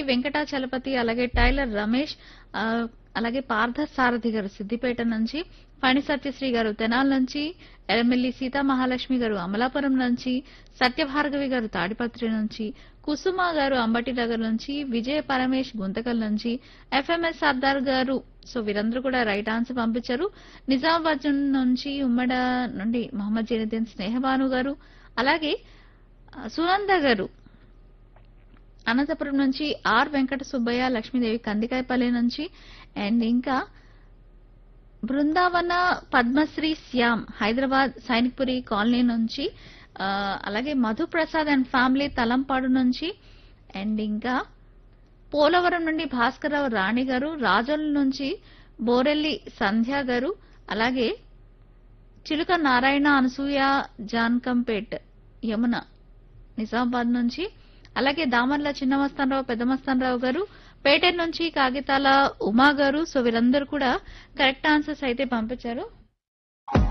వెంకటాచలపతి అలాగే టైలర్ రమేష్ ఆ, అలాగే పార్థ సారథి గారు సిద్దిపేట నుంచి ఫణి సత్యశ్రీ గారు తెనాల నుంచి ఎర్రమిల్లి సీతా మహాలక్ష్మి గారు అమలాపురం నుంచి సత్యభార్గవి గారు తాడిపత్రి నుంచి కుసుమ గారు అంబటి నగర్ నుంచి విజయ పరమేష్ గుంతకల్ నుంచి ఎఫ్ఎంఎస్ సర్దార్ గారు సో వీరందరూ కూడా రైట్ ఆన్సర్ పంపించారు నిజామాబాద్ నుంచి ఉమ్మడ నుండి మొహమ్మద్ జైనుద్దీన్ స్నేహబాను గారు అలాగే ఆ, సునంద గారు అనంతపురం నుంచి ఆర్ వెంకట సుబ్బయ్య లక్ష్మీదేవి కందికాయపల్లి నుంచి అండ్ ఇంకా బృందావన పద్మశ్రీ శ్యామ్ హైదరాబాద్ సైనిక్పురి కాలనీ నుంచి ఆ, అలాగే మధుప్రసాద్ అండ్ ఫ్యామిలీ తలంపాడు నుంచి అండ్ ఇంకా పోలవరం నుండి భాస్కరరావు రాణి గారు రాజోల నుంచి బోరెల్లి సంధ్య గారు అలాగే చిలుక నారాయణ అనసూయ జాన్కంపేట్ యమున నిజామాబాద్ నుంచి అలాగే దామర్ల చిన్నమస్తానరావు పెద్దమస్తానరావు గారు పేటెర్ నుంచి కాగితాల ఉమా గారు సో వీరందరూ కూడా కరెక్ట్ ఆన్సర్స్ అయితే పంపించారు